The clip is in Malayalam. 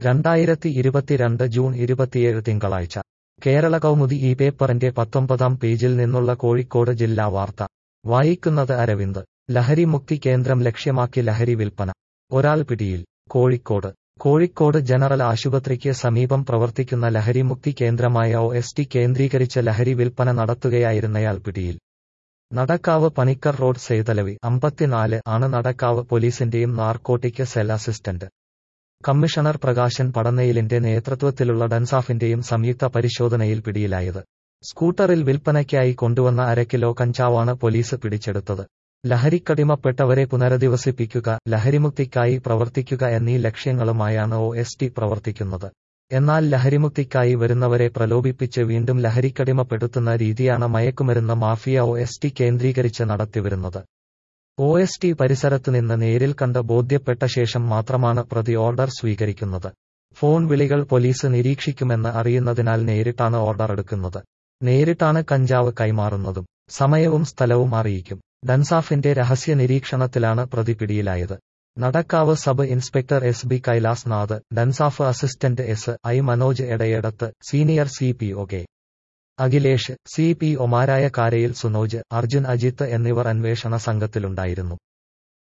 രണ്ടായിരത്തി ഇരുപത്തിരണ്ട് ജൂൺ ഇരുപത്തിയേഴ് തിങ്കളാഴ്ച കേരള കൗമുദി ഈ പേപ്പറിന്റെ പത്തൊമ്പതാം പേജിൽ നിന്നുള്ള കോഴിക്കോട് ജില്ലാ വാർത്ത വായിക്കുന്നത് അരവിന്ദ് ലഹരിമുക്തി കേന്ദ്രം ലക്ഷ്യമാക്കി ലഹരി വിൽപ്പന ഒരാൾ പിടിയിൽ കോഴിക്കോട് കോഴിക്കോട് ജനറൽ ആശുപത്രിക്ക് സമീപം പ്രവർത്തിക്കുന്ന ലഹരിമുക്തി കേന്ദ്രമായ ഒ എസ് ടി കേന്ദ്രീകരിച്ച് ലഹരി വിൽപ്പന നടത്തുകയായിരുന്നയാൾ പിടിയിൽ നടക്കാവ് പണിക്കർ റോഡ് സെയ്തലവി അമ്പത്തിനാല് ആണ് നടക്കാവ് പോലീസിന്റെയും narcotic cell assistant commissioner Prakashan പടന്നയിലിന്റെ നേതൃത്വത്തിലുള്ള ഡൻസാഫിന്റെയും സംയുക്ത പരിശോധനയിൽ പിടിയിലായത് സ്കൂട്ടറിൽ വിൽപ്പനയ്ക്കായി കൊണ്ടുവന്ന അര കിലോ കഞ്ചാവാണ് പോലീസ് പിടിച്ചെടുത്തത് ലഹരിക്കടിമപ്പെട്ടവരെ പുനരധിവസിപ്പിക്കുക ലഹരിമുക്തിക്കായി പ്രവർത്തിക്കുക എന്നീ ലക്ഷ്യങ്ങളുമായാണ് ഒ എസ് ടി പ്രവർത്തിക്കുന്നത് എന്നാൽ ലഹരിമുക്തിക്കായി വരുന്നവരെ പ്രലോഭിപ്പിച്ച് വീണ്ടും ലഹരിക്കടിമപ്പെടുത്തുന്ന രീതിയാണ് മയക്കുമരുന്ന് മാഫിയ ഒ എസ് ടി കേന്ദ്രീകരിച്ച് നടത്തിവരുന്നത് ഒ എസ് ടി പരിസരത്തുനിന്ന് നേരിൽ കണ്ട് ബോധ്യപ്പെട്ട ശേഷം മാത്രമാണ് പ്രതി ഓർഡർ സ്വീകരിക്കുന്നത് ഫോൺ വിളികൾ പോലീസ് നിരീക്ഷിക്കുമെന്ന് അറിയുന്നതിനാൽ നേരിട്ടാണ് ഓർഡർ എടുക്കുന്നത് നേരിട്ടാണ് കഞ്ചാവ് കൈമാറുന്നതും സമയവും സ്ഥലവും അറിയിക്കും ഡൻസാഫിന്റെ രഹസ്യ നിരീക്ഷണത്തിലാണ് പ്രതി പിടിയിലായത് Nadakkavu sub inspector S B Kailas Nath DANSAF assistant S I Manoj Edayadath senior C P O K Akhilesh C P ഒമാരായ കാരയിൽ സുനോജ് അർജുൻ അജിത്ത് എന്നിവർ അന്വേഷണ സംഘത്തിലുണ്ടായിരുന്നു